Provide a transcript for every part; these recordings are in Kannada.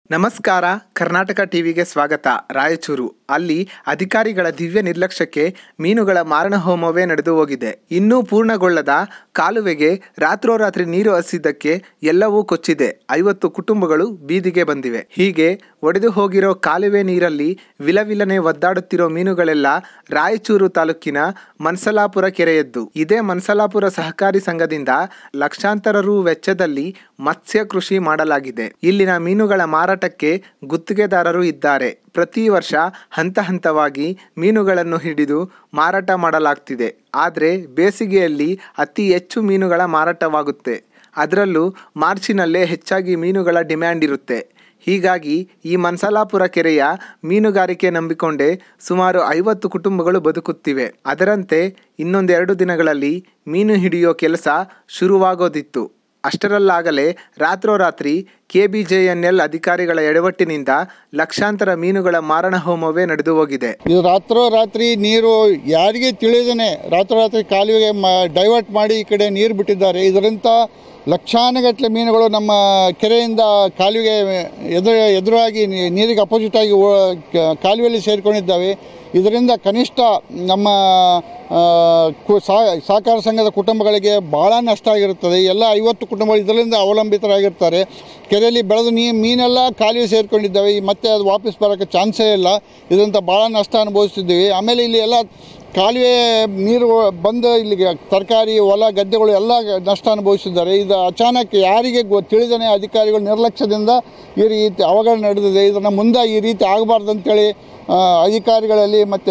ನಮಸ್ಕಾರ ಕರ್ನಾಟಕ ಟಿವಿಗೆ ಸ್ವಾಗತ ರಾಯಚೂರು ಅಲ್ಲಿ ಅಧಿಕಾರಿಗಳ ದಿವ್ಯ ನಿರ್ಲಕ್ಷ್ಯಕ್ಕೆ ಮೀನುಗಳ ಮಾರಣಹೋಮವೇ ನಡೆದು ಹೋಗಿದೆ ಇನ್ನೂ ಪೂರ್ಣಗೊಳ್ಳದ ಕಾಲುವೆಗೆ ರಾತ್ರೋರಾತ್ರಿ ನೀರು ಹರಿಸಿದ್ದಕ್ಕೆ ಎಲ್ಲವೂ ಕೊಚ್ಚಿದೆ ಐವತ್ತು ಕುಟುಂಬಗಳು ಬೀದಿಗೆ ಬಂದಿವೆ ಹೀಗೆ ಒಡೆದು ಹೋಗಿರೋ ಕಾಲುವೆ ನೀರಲ್ಲಿ ವಿಲವಿಲನೆ ಒದ್ದಾಡುತ್ತಿರೋ ಮೀನುಗಳೆಲ್ಲ ರಾಯಚೂರು ತಾಲೂಕಿನ ಮನ್ಸಲಾಪುರ ಕೆರೆಯದ್ದು ಇದೇ ಮನ್ಸಲಾಪುರ ಸಹಕಾರಿ ಸಂಘದಿಂದ ಲಕ್ಷಾಂತರ ರು ವೆಚ್ಚದಲ್ಲಿ ಮತ್ಸ್ಯ ಕೃಷಿ ಮಾಡಲಾಗಿದೆ ಇಲ್ಲಿನ ಮೀನುಗಳ ಮಾರಾಟಕ್ಕೆ ಗುತ್ತಿಗೆದಾರರು ಇದ್ದಾರೆ ಪ್ರತಿ ವರ್ಷ ಹಂತ ಹಂತವಾಗಿ ಮೀನುಗಳನ್ನು ಹಿಡಿದು ಮಾರಾಟ ಮಾಡಲಾಗ್ತಿದೆ ಆದರೆ ಬೇಸಿಗೆಯಲ್ಲಿ ಅತಿ ಹೆಚ್ಚು ಮೀನುಗಳ ಮಾರಾಟವಾಗುತ್ತೆ ಅದರಲ್ಲೂ ಮಾರ್ಚಿನಲ್ಲೇ ಹೆಚ್ಚಾಗಿ ಮೀನುಗಳ ಡಿಮ್ಯಾಂಡ್ ಇರುತ್ತೆ ಹೀಗಾಗಿ ಈ ಮನ್ಸಲಾಪುರ ಕೆರೆಯ ಮೀನುಗಾರಿಕೆ ನಂಬಿಕೊಂಡೇ ಸುಮಾರು ಐವತ್ತು ಕುಟುಂಬಗಳು ಬದುಕುತ್ತಿವೆ ಅದರಂತೆ ಇನ್ನೊಂದೆರಡು ದಿನಗಳಲ್ಲಿ ಮೀನು ಹಿಡಿಯೋ ಕೆಲಸ ಶುರುವಾಗೋದಿತ್ತು ಅಷ್ಟರಲ್ಲಾಗಲೇ ರಾತ್ರೋರಾತ್ರಿ ಕೆಬಿಜೆಎನ್ಎಲ್ ಅಧಿಕಾರಿಗಳ ಎಡವಟ್ಟಿನಿಂದ ಲಕ್ಷಾಂತರ ಮೀನುಗಳ ಮಾರಣಹೋಮವೇ ನಡೆದು ಹೋಗಿದೆ ಇದು ರಾತ್ರೋರಾತ್ರಿ ನೀರು ಯಾರಿಗೆ ತಿಳಿದೇನೆ ರಾತ್ರೋರಾತ್ರಿ ಕಾಲುವೆಗೆ ಮ ಡೈವರ್ಟ್ ಮಾಡಿ ಈ ಕಡೆ ನೀರು ಬಿಟ್ಟಿದ್ದಾರೆ ಇದರಿಂದ ಲಕ್ಷಾನುಗಟ್ಟಲೆ ಮೀನುಗಳು ನಮ್ಮ ಕೆರೆಯಿಂದ ಕಾಲುವೆಗೆ ಎದುರು ಎದುರಾಗಿ ನೀ- ನೀರಿಗೆ ಅಪೋಸಿಟ್ ಆಗಿ ಓ- ಕ- ಕಾಲುವೆಯಲ್ಲಿ ಸೇರಿಕೊಂಡಿದ್ದಾವೆ ಇದರಿಂದ ಕನಿಷ್ಠ ನಮ್ಮ ಆ, ಕು- ಸಾ- ಸಹಕಾರ ಸಂಘದ ಕುಟುಂಬಗಳಿಗೆ ಭಾಳ ನಷ್ಟ ಆಗಿರುತ್ತದೆ ಎಲ್ಲ ಐವತ್ತು ಕುಟುಂಬಗಳು ಇದರಿಂದ ಅವಲಂಬಿತರಾಗಿರ್ತಾರೆ ಕೆರೆಯಲ್ಲಿ ಬೆಳೆದು ನೀ ಮೀನೆಲ್ಲ ಕಾಲುವೆ ಸೇರಿಕೊಂಡಿದ್ದಾವೆ ಈ ಮತ್ತೆ ಅದು ವಾಪಸ್ ಬರೋಕ್ಕೆ ಚಾನ್ಸೇ ಇಲ್ಲ ಇದರಿಂದ ಭಾಳ ನಷ್ಟ ಅನುಭವಿಸ್ತಿದ್ದೀವಿ ಆಮೇಲೆ ಇಲ್ಲಿ ಎಲ್ಲ ಕಾಲುವೆ ನೀರು ಬಂದು ಇಲ್ಲಿಗೆ ತರಕಾರಿ ಹೊಲ ಗದ್ದೆಗಳು ಎಲ್ಲ ನಷ್ಟ ಅನುಭವಿಸಿದ್ದಾರೆ ಇದು ಅಚಾನಕ್ ಯಾರಿಗೆ ಗೊ ತಿಳಿದನೆ ಅಧಿಕಾರಿಗಳು ನಿರ್ಲಕ್ಷ್ಯದಿಂದ ಈ ರೀತಿ ಅವಘಡ ನಡೆದಿದೆ ಇದನ್ನು ಮುಂದೆ ಈ ರೀತಿ ಆಗಬಾರ್ದು ಅಂತೇಳಿ ಆ, ಅಧಿಕಾರಿಗಳಲ್ಲಿ ಮತ್ತು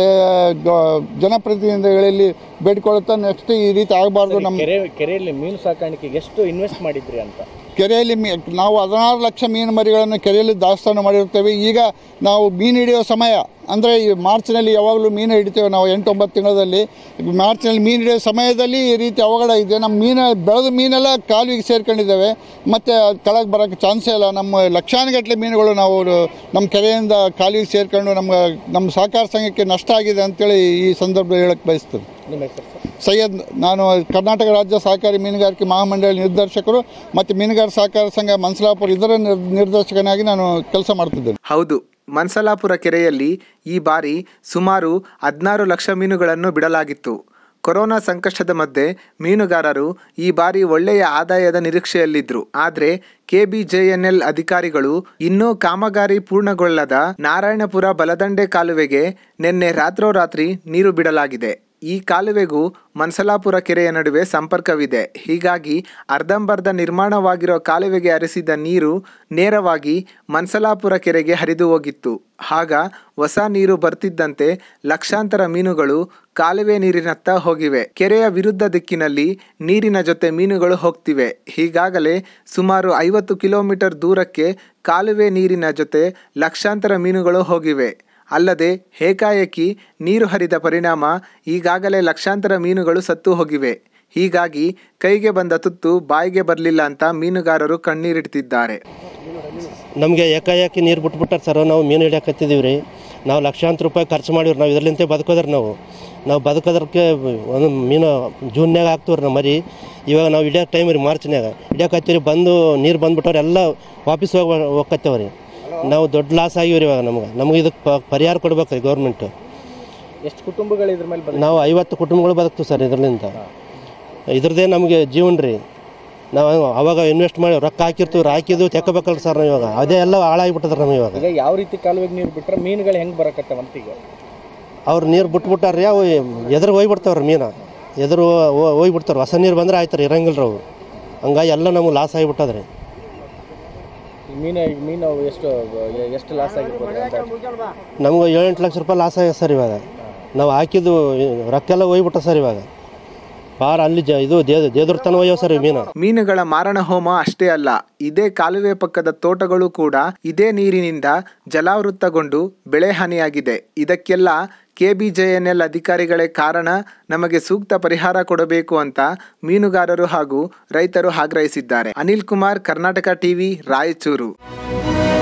ಜನಪ್ರತಿನಿಧಿಗಳಲ್ಲಿ ಬೇಡಿಕೊಳ್ಳುತ್ತಾ ನೆಕ್ಸ್ಟ್ ಈ ರೀತಿ ಆಗಬಾರ್ದು ನಮ್ಮ ಕೆರೆ ಕೆರೆಯಲ್ಲಿ ಮೀನು ಸಾಕಾಣಿಕೆಗೆ ಎಷ್ಟು ಇನ್ವೆಸ್ಟ್ ಮಾಡಿದ್ರಿ ಅಂತ ಕೆರೆಯಲ್ಲಿ ಮೀ ನಾವು ಹದಿನಾರು ಲಕ್ಷ ಮೀನು ಮರಿಗಳನ್ನು ಕೆರೆಯಲ್ಲಿ ದಾಸ್ತಾನು ಮಾಡಿರ್ತೇವೆ ಈಗ ನಾವು ಮೀನು ಹಿಡಿಯೋ ಸಮಯ ಅಂದರೆ ಈ ಮಾರ್ಚ್ನಲ್ಲಿ ಯಾವಾಗಲೂ ಮೀನು ಹಿಡಿತೇವೆ ನಾವು ಎಂಟು ಒಂಬತ್ತು ತಿಂಗಳಲ್ಲಿ ಮಾರ್ಚ್ನಲ್ಲಿ ಮೀನು ಹಿಡಿಯೋ ಸಮಯದಲ್ಲಿ ಈ ರೀತಿ ಅವಘಡ ಇದೆ ನಮ್ಮ ಮೀನು ಬೆಳೆದ ಮೀನೆಲ್ಲ ಕಾಲುವಿಗೆ ಸೇರ್ಕೊಂಡಿದ್ದಾವೆ ಮತ್ತು ಕೆಳಗೆ ಬರೋಕ್ಕೆ ಚಾನ್ಸೇ ಇಲ್ಲ ನಮ್ಮ ಲಕ್ಷಾನುಗಟ್ಟಲೆ ಮೀನುಗಳು ನಾವು ನಮ್ಮ ಕೆರೆಯಿಂದ ಕಾಲುವಿಗೆ ಸೇರ್ಕೊಂಡು ನಮ್ಮ ನಮ್ಮ ಸಹಕಾರ ಸಂಘಕ್ಕೆ ನಷ್ಟ ಆಗಿದೆ ಅಂತೇಳಿ ಈ ಸಂದರ್ಭದಲ್ಲಿ ಹೇಳಕ್ಕೆ ಬಯಸ್ತೇನೆ ನಿಮ್ಮ ಹೆಸರು ಸರ್ ಸೈಯದ್ ನಾನು ಕರ್ನಾಟಕ ರಾಜ್ಯ ಸಹಕಾರಿ ಮೀನುಗಾರಿಕೆ ಮಹಾಮಂಡಳಿ ನಿರ್ದೇಶಕರು ಮತ್ತು ಮೀನುಗಾರ ಸಹಕಾರ ಸಂಘ ಮನ್ಸಲಾಪುರ ಇದರ ನಿರ್- ನಿರ್ದೇಶಕನಾಗಿ ನಾನು ಕೆಲಸ ಮಾಡ್ತಿದ್ದೇನೆ ಹೌದು ಮನ್ಸಲಾಪುರ ಕೆರೆಯಲ್ಲಿ ಈ ಬಾರಿ ಸುಮಾರು ಹದಿನಾರು ಲಕ್ಷ ಮೀನುಗಳನ್ನು ಬಿಡಲಾಗಿತ್ತು ಕೊರೋನಾ ಸಂಕಷ್ಟದ ಮಧ್ಯೆ ಮೀನುಗಾರರು ಈ ಬಾರಿ ಒಳ್ಳೆಯ ಆದಾಯದ ನಿರೀಕ್ಷೆಯಲ್ಲಿದ್ರು ಆದರೆ ಕೆಬಿಜೆಎನ್ಎಲ್ ಅಧಿಕಾರಿಗಳು ಇನ್ನೂ ಕಾಮಗಾರಿ ಪೂರ್ಣಗೊಳ್ಳದ ನಾರಾಯಣಪುರ ಬಲದಂಡೆ ಕಾಲುವೆಗೆ ನಿನ್ನೆ ರಾತ್ರೋರಾತ್ರಿ ನೀರು ಬಿಡಲಾಗಿದೆ ಈ ಕಾಲುವೆಗೂ ಮನ್ಸಲಾಪುರ ಕೆರೆಯ ನಡುವೆ ಸಂಪರ್ಕವಿದೆ ಹೀಗಾಗಿ ಅರ್ಧಂಬರ್ಧ ನಿರ್ಮಾಣವಾಗಿರೋ ಕಾಲುವೆಗೆ ಹರಿಸಿದ ನೀರು ನೇರವಾಗಿ ಮನ್ಸಲಾಪುರ ಕೆರೆಗೆ ಹರಿದು ಹೋಗಿತ್ತು ಆಗ ಹೊಸ ನೀರು ಬರ್ತಿದ್ದಂತೆ ಲಕ್ಷಾಂತರ ಮೀನುಗಳು ಕಾಲುವೆ ನೀರಿನತ್ತ ಹೋಗಿವೆ ಕೆರೆಯ ವಿರುದ್ಧ ದಿಕ್ಕಿನಲ್ಲಿ ನೀರಿನ ಜೊತೆ ಮೀನುಗಳು ಹೋಗ್ತಿವೆ ಹೀಗಾಗಲೇ ಸುಮಾರು ಐವತ್ತು ಕಿಲೋಮೀಟರ್ ದೂರಕ್ಕೆ ಕಾಲುವೆ ನೀರಿನ ಜೊತೆ ಲಕ್ಷಾಂತರ ಮೀನುಗಳು ಹೋಗಿವೆ ಅಲ್ಲದೆ ಏಕಾಏಕಿ ನೀರು ಹರಿದ ಪರಿಣಾಮ ಈಗಾಗಲೇ ಲಕ್ಷಾಂತರ ಮೀನುಗಳು ಸತ್ತು ಹೋಗಿವೆ ಹೀಗಾಗಿ ಕೈಗೆ ಬಂದ ತುತ್ತು ಬಾಯಿಗೆ ಬರಲಿಲ್ಲ ಅಂತ ಮೀನುಗಾರರು ಕಣ್ಣೀರಿಡ್ತಿದ್ದಾರೆ ನಮಗೆ ಏಕಾಏಕಿ ನೀರು ಬಿಟ್ಬಿಟ್ಟಾರೆ ಸರ್ ನಾವು ಮೀನು ಹಿಡಿಯಕತ್ತಿದ್ದೀವಿ ರೀ ನಾವು ಲಕ್ಷಾಂತರ ರೂಪಾಯಿ ಖರ್ಚು ಮಾಡಿವ್ರಿ ನಾವು ಇದರಲ್ಲಿಂತೆ ಬದುಕೋದ್ರಿ ನಾವು ನಾವು ಬದುಕೋದ್ರಕ್ಕೆ ಒಂದು ಮೀನು ಜೂನ್ಯಾಗ ಹಾಕ್ತೀವ್ರಿ ನಾವು ಮರಿ ಇವಾಗ ನಾವು ಹಿಡಿಯೋ ಟೈಮ್ ರೀ ಮಾರ್ಚ್ನ್ಯಾಗ ಹಿಡಿಯಕತ್ತೀವಿ ಬಂದು ನೀರು ಬಂದ್ಬಿಟ್ಟವ್ರು ಎಲ್ಲ ವಾಪಸ್ ಹೋಗಿ ಹೋಗ್ಕತ್ತೇವೆ ರೀ ನಾವು ದೊಡ್ಡ ಲಾಸ್ ಆಗಿವ್ರಿ ಇವಾಗ ನಮ್ಗೆ ನಮ್ಗೆ ಇದಕ್ಕೆ ಪ- ಪರಿಹಾರ ಕೊಡ್ಬೇಕು ರೀ ಗೌರ್ಮೆಂಟು ಎಷ್ಟು ಕುಟುಂಬಗಳು ಇದ್ರ ಮೇಲೆ ಬಂದ ನಾವು ಐವತ್ತು ಕುಟುಂಬಗಳು ಬದುಕ್ತೀವಿ ಸರ್ ಇದರಿಂದ ಇದ್ರದ್ದೇ ನಮಗೆ ಜೀವನ ರೀ ನಾವು ಅವಾಗ ಇನ್ವೆಸ್ಟ್ ಮಾಡಿ ರೊಕ್ಕ ಹಾಕಿರ್ತೀವಿ ಹಾಕಿದ್ದು ತೆಕ್ಕಬೇಕಲ್ಲ ಸರ್ ನಾವು ಇವಾಗ ಅದೇ ಎಲ್ಲ ಹಾಳಾಗಿಬಿಟ್ಟದ್ರಿ ನಮ್ಗೆ ಇವಾಗ ಈಗ ಯಾವ ರೀತಿ ಕಾಲುವೆಗೆ ನೀರು ಬಿಟ್ರೆ ಮೀನುಗಳು ಹೆಂಗ್ ಬರಕತ್ತವ ಅಂತ ಈಗ ಅವ್ರು ನೀರು ಬಿಟ್ಬಿಟ್ಟಾರ್ರಿ ಅವು ಎದುರು ಹೋಗ್ಬಿಡ್ತಾವ್ರಿ ಮೀನು ಎದುರು ಹೋಗ್ಬಿಡ್ತಾವ್ರಿ ಹೊಸ ನೀರು ಬಂದ್ರೆ ಆಯ್ತು ರೀ ಇರಂಗಿಲ್ಲ ಅವು ಹಂಗಾಗಿ ಎಲ್ಲ ನಮಗೆ ಲಾಸ್ ಆಗಿಬಿಟ್ಟದ್ರಿ ಈ ಮೀನು ಈಗ ಮೀನು ಎಷ್ಟು ಎಷ್ಟು ಲಾಸ್ ಆಗಿರ್ಬೋದು ಅಂದಾಜು? ನಮ್ಗೆ ಏಳೆಂಟು ಲಕ್ಷ ರೂಪಾಯಿ ಲಾಸ್ ಆಗಿದೆ ಸರ್ ಇವಾಗ ನಾವು ಹಾಕಿದ್ದು ರೊಕ್ಕ ಎಲ್ಲ ಹೋಗ್ಬಿಟ್ಟ ಸರ್ ಇವಾಗ ಭಾಳ ಅಲ್ಲಿ ಜ ಇದು ದೇ ದೇದ್ರ ತನ ಒಯ್ಯವ ಸರ್ ಈ ಮೀನು ಮೀನುಗಳ ಮಾರಣಹೋಮ ಅಷ್ಟೇ ಅಲ್ಲ ಇದೇ ಕಾಲುವೆ ಪಕ್ಕದ ತೋಟಗಳು ಕೂಡ ಇದೇ ನೀರಿನಿಂದ ಜಲಾವೃತಗೊಂಡು ಬೆಳೆ ಹಾನಿಯಾಗಿದೆ ಇದಕ್ಕೆಲ್ಲ ಕೆಬಿಜೆಎನ್ಎಲ್ ಅಧಿಕಾರಿಗಳೇ ಕಾರಣ ನಮಗೆ ಸೂಕ್ತ ಪರಿಹಾರ ಕೊಡಬೇಕು ಅಂತ ಮೀನುಗಾರರು ಹಾಗೂ ರೈತರು ಆಗ್ರಹಿಸಿದ್ದಾರೆ ಅನಿಲ್ ಕುಮಾರ್ ಕರ್ನಾಟಕ ಟಿವಿ ರಾಯಚೂರು